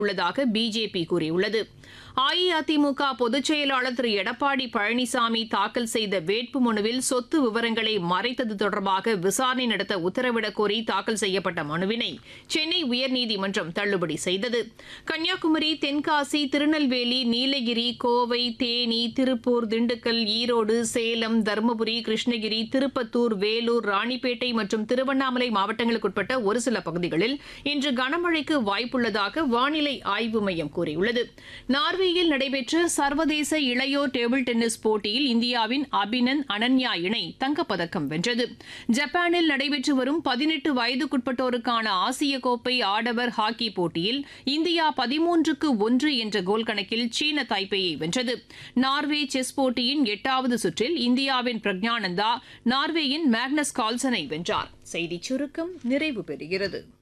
உள்ளதாக பிஜேபி கூறியுள்ளது அஇஅதிமுக பொதுச் செயலாளர் திரு எடப்பாடி பழனிசாமி தாக்கல் செய்த வேட்புமனுவில் சொத்து விவரங்களை மறைத்தது தொடர்பாக விசாரணை நடத்த உத்தரவிடக் கோரி தாக்கல் செய்யப்பட்ட மனுவினை சென்னை உயர்நீதிமன்றம் தள்ளுபடி செய்தது கன்னியாகுமரி தென்காசி திருநெல்வேலி நீலகிரி கோவை தேனி திருப்பூர் திண்டுக்கல் ஈரோடு சேலம் தருமபுரி கிருஷ்ணகிரி திருப்பத்தூர் வேலூர் ராணிப்பேட்டை மற்றும் திருவண்ணாமலை மாவட்டங்களுக்குட்பட்ட ஒரு சில பகுதிகளில் இன்று கனமழைக்கு வாய்ப்புள்ளதாக வானிலை ஆய்வு மையம் கூறியுள்ளது நார்வேயில் நடைபெற்ற சர்வதேச இளையோர் டேபிள் டென்னிஸ் போட்டியில் இந்தியாவின் அபினன் அனன்யா இணை தங்கப்பதக்கம் வென்றது ஜப்பானில் நடைபெற்று வரும் பதினெட்டு வயதுக்குட்பட்டோருக்கான ஆசிய கோப்பை ஆடவர் ஹாக்கி போட்டியில் இந்தியா பதிமூன்றுக்கு ஒன்று என்ற கோல் கணக்கில் சீன தாய்பேயை வென்றது நார்வே செஸ் போட்டியின் எட்டாவது சுற்றில் இந்தியாவின் பிரக்ஞானந்தா நார்வேயின் மேக்னஸ் கால்சனை வென்றார் செய்திச் சுருக்கம் நிறைவு பெறுகிறது